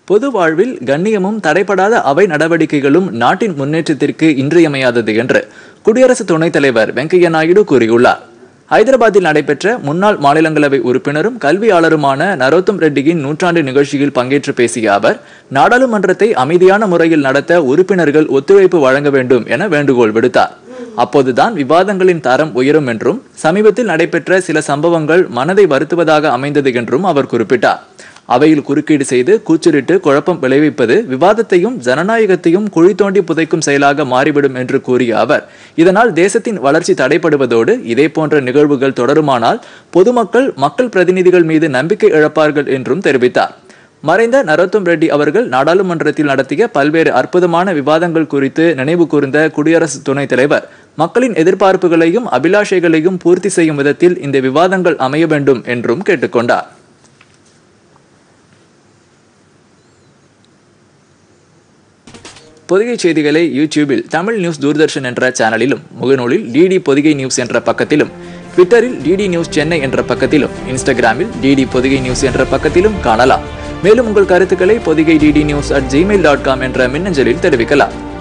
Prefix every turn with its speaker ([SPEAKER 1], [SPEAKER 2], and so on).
[SPEAKER 1] பொது வாழ்வில் கண்ணியமும் தடைப்படாத அவை நடவடிக்கைகளும் நாட்டின் முன்னேற்றத்திற்கு இன்றியமையாதது என்று குடியரசு துணைத் தலைவர் வெங்கையா நாயுடு கூறியுள்ளார் ஹைதராபாத்தில் நடைபெற்ற முன்னாள் மாநிலங்களவை உறுப்பினரும் கல்வியாளருமான நரோத்தம் ரெட்டியின் நூற்றாண்டு நிகழ்ச்சியில் பங்கேற்று பேசிய அவர் நாடாளுமன்றத்தை அமைதியான முறையில் நடத்த உறுப்பினர்கள் ஒத்துழைப்பு வழங்க வேண்டும் என வேண்டுகோள் விடுத்தார் அப்போதுதான் விவாதங்களின் தரம் உயரும் என்றும் சமீபத்தில் நடைபெற்ற சில சம்பவங்கள் மனதை வருத்துவதாக அமைந்தது என்றும் அவர் குறிப்பிட்டார் அவையில் குறுக்கீடு செய்து கூச்சலிட்டு குழப்பம் விளைவிப்பது விவாதத்தையும் ஜனநாயகத்தையும் குழி தோண்டி புதைக்கும் செயலாக மாறிவிடும் என்று கூறிய அவர் இதனால் தேசத்தின் வளர்ச்சி தடைப்படுவதோடு இதே போன்ற நிகழ்வுகள் தொடருமானால் பொதுமக்கள் மக்கள் பிரதிநிதிகள் மீது நம்பிக்கை இழப்பார்கள் என்றும் தெரிவித்தார் மறைந்த நரோத்தம் ரெட்டி அவர்கள் நாடாளுமன்றத்தில் நடத்திய பல்வேறு அற்புதமான விவாதங்கள் குறித்து நினைவு கூர்ந்த குடியரசு துணைத் தலைவர் மக்களின் எதிர்பார்ப்புகளையும் அபிலாஷைகளையும் பூர்த்தி செய்யும் விதத்தில் இந்த விவாதங்கள் அமைய வேண்டும் என்றும் கேட்டுக்கொண்டார் பொதிகை செய்திகளை யூடியூபில் தமிழ் நியூஸ் தூர்தர்ஷன் என்ற சேனலிலும் முகநூலில் டிடி பொதிகை நியூஸ் என்ற பக்கத்திலும் ட்விட்டரில் டிடி நியூஸ் சென்னை என்ற பக்கத்திலும் இன்ஸ்டாகிராமில் டிடி பொதிகை நியூஸ் என்ற பக்கத்திலும் காணலாம் மேலும் உங்கள் கருத்துக்களை Podhigai DD news at Gmail dot com என்ற மின்னஞ்சலில் தெரிவிக்கலாம்